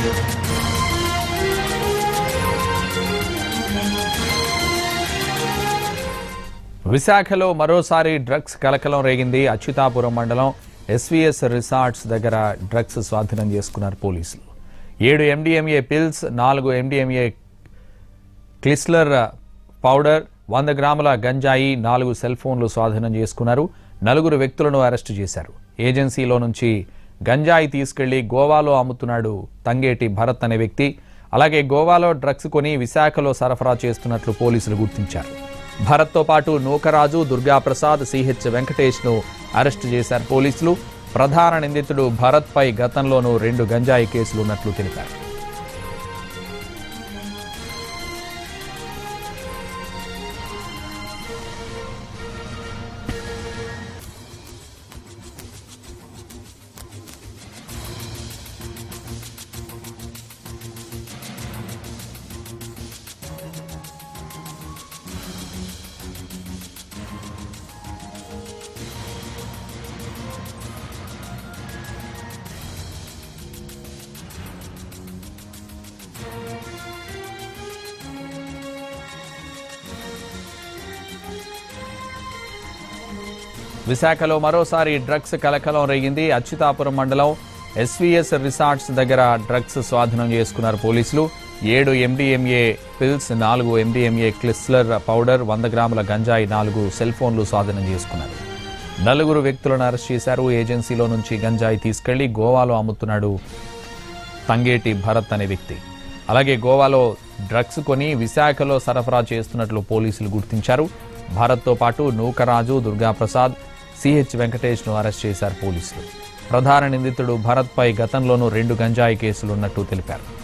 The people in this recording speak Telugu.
విశాఖలో మరోసారి డ్రగ్స్ కలకలం రేగింది అచ్యుతాపురం మండలం ఎస్వీఎస్ రిసార్ట్స్ దగ్గర డ్రగ్స్ స్వాధీనం చేసుకున్నారు పోలీసులు ఏడు ఎండిఎంఏ పిల్స్ నాలుగు ఎండిఎంఏ క్లిస్లర్ పౌడర్ వంద గ్రాముల గంజాయి నాలుగు సెల్ ఫోన్లు స్వాధీనం చేసుకున్నారు నలుగురు వ్యక్తులను అరెస్టు చేశారు ఏజెన్సీలో నుంచి గంజాయి తీసుకెళ్లి గోవాలో అమ్ముతున్నాడు తంగేటి భరత్ అనే వ్యక్తి అలాగే గోవాలో డ్రగ్స్ కొని విశాఖలో సరఫరా చేస్తున్నట్లు పోలీసులు గుర్తించారు భరత్తో పాటు నూకరాజు దుర్గాప్రసాద్ సిహెచ్ వెంకటేష్ ను అరెస్టు చేశారు పోలీసులు ప్రధాన నిందితుడు భరత్ పై గతంలోనూ రెండు గంజాయి కేసులు ఉన్నట్లు తెలిపారు విశాఖలో మరోసారి డ్రగ్స్ కలకలం రేగింది అచ్యుతాపురం మండలం ఎస్వీఎస్ రిసార్ట్స్ దగ్గర డ్రగ్స్ స్వాధీనం చేసుకున్నారు పోలీసులు ఏడు ఎండిఎంఏ పిల్స్ నాలుగు ఎండిఎంఏ క్లిస్లర్ పౌడర్ వంద గ్రాముల గంజాయి నాలుగు సెల్ ఫోన్లు స్వాధీనం చేసుకున్నారు నలుగురు వ్యక్తులను అరెస్ట్ చేశారు ఏజెన్సీలో నుంచి గంజాయి తీసుకెళ్లి గోవాలో అమ్ముతున్నాడు తంగేటి భరత్ అనే వ్యక్తి అలాగే గోవాలో డ్రగ్స్ కొని విశాఖలో సరఫరా చేస్తున్నట్లు పోలీసులు గుర్తించారు భారత్తో పాటు నూకరాజు దుర్గాప్రసాద్ సిహెచ్ వెంకటేష్ ను అరెస్ట్ చేశారు పోలీసులు ప్రధాన నిందితుడు భరత్ పై గతంలోనూ రెండు గంజాయి కేసులున్నట్టు తెలిపారు